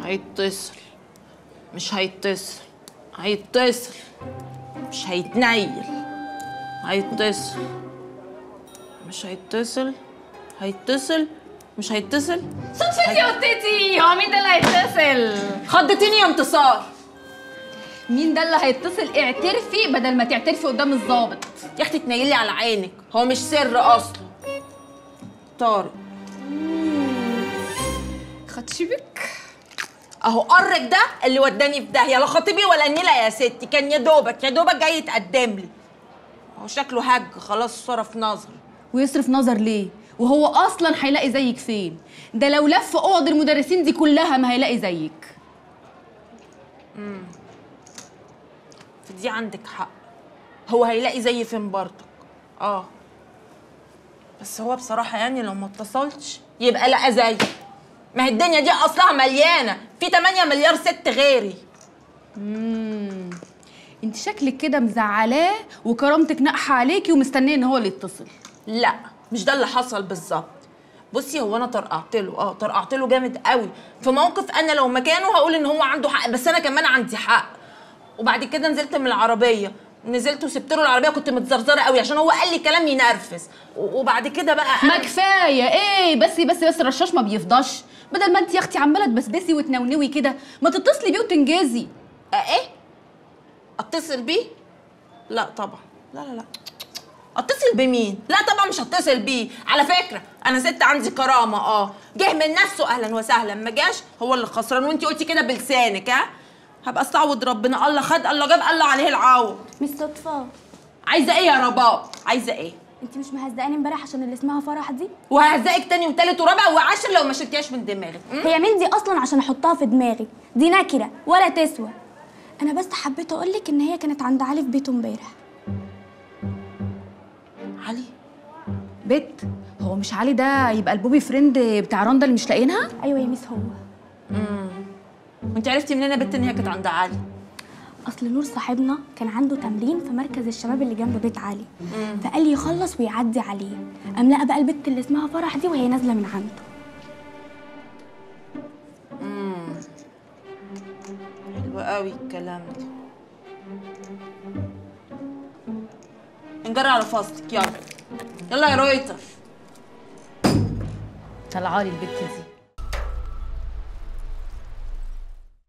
هيتصل مش هيتصل هيتصل مش هيتنيل هيتصل مش هيتصل هيتصل مش هيتصل صدفتي يا قطتي هو مين ده اللي هيتصل خضتيني يا انتصار مين ده اللي هيتصل اعترفي بدل ما تعترفي قدام الضابط يا اختي تنيلي على عينك هو مش سر اصلا طارق خدشبك اهو قرك ده اللي وداني في داهيه لا خطيبي ولا النيله يا ستي كان يا دوبك يا دوبك جاي يتقدم لي هو شكله هج خلاص صرف نظر ويصرف نظر ليه وهو اصلا هيلاقي زيك فين ده لو لف اوض المدرسين دي كلها ما هيلاقي زيك في دي عندك حق هو هيلاقي زي فين برضك اه بس هو بصراحة يعني لو ما اتصلش يبقى لقى زي ما هي الدنيا دي اصلها مليانة في 8 مليار ست غيري انت شكلك كده مزعلاه وكرامتك ناقحه عليكي ومستنيه ان هو اللي يتصل لا مش ده اللي حصل بالظبط بصي هو انا طرقعت له اه طرقعت له جامد قوي في موقف انا لو مكانه هقول ان هو عنده حق بس انا كمان عندي حق وبعد كده نزلت من العربيه نزلت وسبت له العربيه كنت متزرزره قوي عشان هو قال لي كلام ينرفز و- وبعد كده بقى ما كفايه ايه بس بس بس الرشاش ما بيفضاش بدل ما انت يا اختي عماله تبسبسي وتنونوي كده ما تتصلي بيه وتنجزي آه ايه اتصل بيه لا طبعا لا لا لا اتصل بمين لا طبعا مش هتصل بيه على فكره انا ست عندي كرامه اه جه من نفسه اهلا وسهلا ما جاش هو اللي خسران وانت قلتي كده بلسانك ها هبقى استعوض ربنا الله خد الله جاب الله عليه العوض مش صدفة عايزه ايه يا رباب عايزه ايه انت مش مهزقاني امبارح عشان اللي اسمها فرح دي وهزقك تاني وتالت ورابع وعاشر لو ما شلتيهاش من دماغك م? هي مين دي اصلا عشان احطها في دماغي دي نكره ولا تسوى انا بس حبيت اقولك ان هي كانت عند علي في بيته امبارح علي بت هو مش علي ده يبقى البوبي فريند بتاع رندا اللي مش لاقيينها ايوه يا ميس هو وانت عرفتي منين يا بت ان هي كانت عند علي اصل نور صاحبنا كان عنده تمرين في مركز الشباب اللي جنب بيت علي فقال لي يخلص ويعدي عليه قام لقى بقى البت اللي اسمها فرح دي وهي نازله من عنده حلو قوي الكلام ده انجري على فاصلك يلا يلا يا رويتر طلعالي البت دي